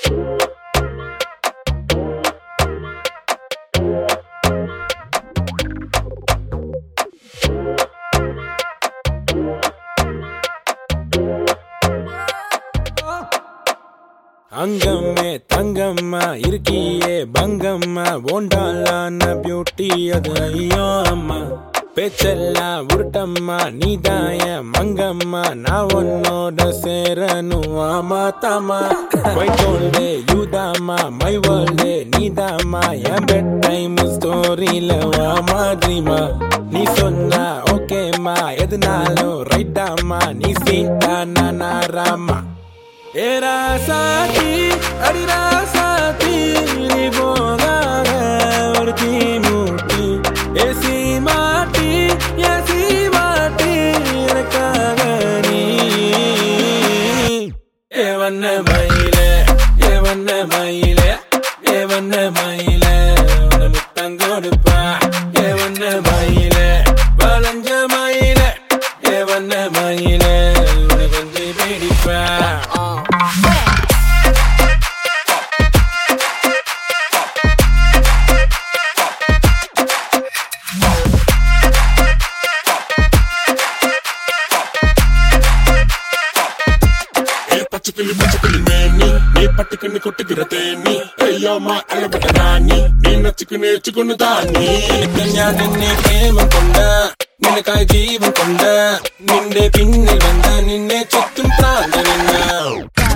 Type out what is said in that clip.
அங்கம்மே தங்கம்மா இருக்கியே பங்கம்மா ஓண்டாலான பியூட்டி அது ஐயோ அம்மா பேச்செல்லாம் உருட்டம்மா நீதாய மங்கம்மா நான் உன்னோட சேரணும் ஆமா தாமா வைட்டோல்டே யூதாமா மை வேர்ல்டே நீதாமா என் பெட் டைம் ஸ்டோரியில வாமா ட்ரீமா நீ சொன்னா ஓகேம்மா எதுனாலும் ரைட்டாமா நீ சீட்டா நான் ராமா ஏ ராசாத்தி அடி ராசாத்தி நீ போகாத ஒரு தீ மூட்டி ஏசி மாட்டி ஏசி மாட்டி எனக்காக நீ ஏ வண்ண மயிலே ஏ வண்ண மயிலே ஏ வண்ண மயிலே உன முத்தம் கொடுப்பா ஏ வண்ண மயிலே வளைஞ்ச மயிலே ஏ வண்ண மயிலே உன கொஞ்சம் பிடிப்பா ஏ பச்சைக்கிளி பச்சைக்கிளி மேனி நீ பட்டுக்குன்னு கொட்டுக்கிற தேனி ஐயோமா அழகட்ட நானி நீ நச்சுக்கு நேச்சுக்கொண்டு தானி നിനക്ക് ഞാൻ നിന്നെ പ്രേമം കൊണ്ട് നിനക്കായി ജീവൻ കൊണ്ട് നിന്റെ പിന്നിൽ വന്ന നിന്നെ ചുറ്റും പ്രാന്തനെന്ന്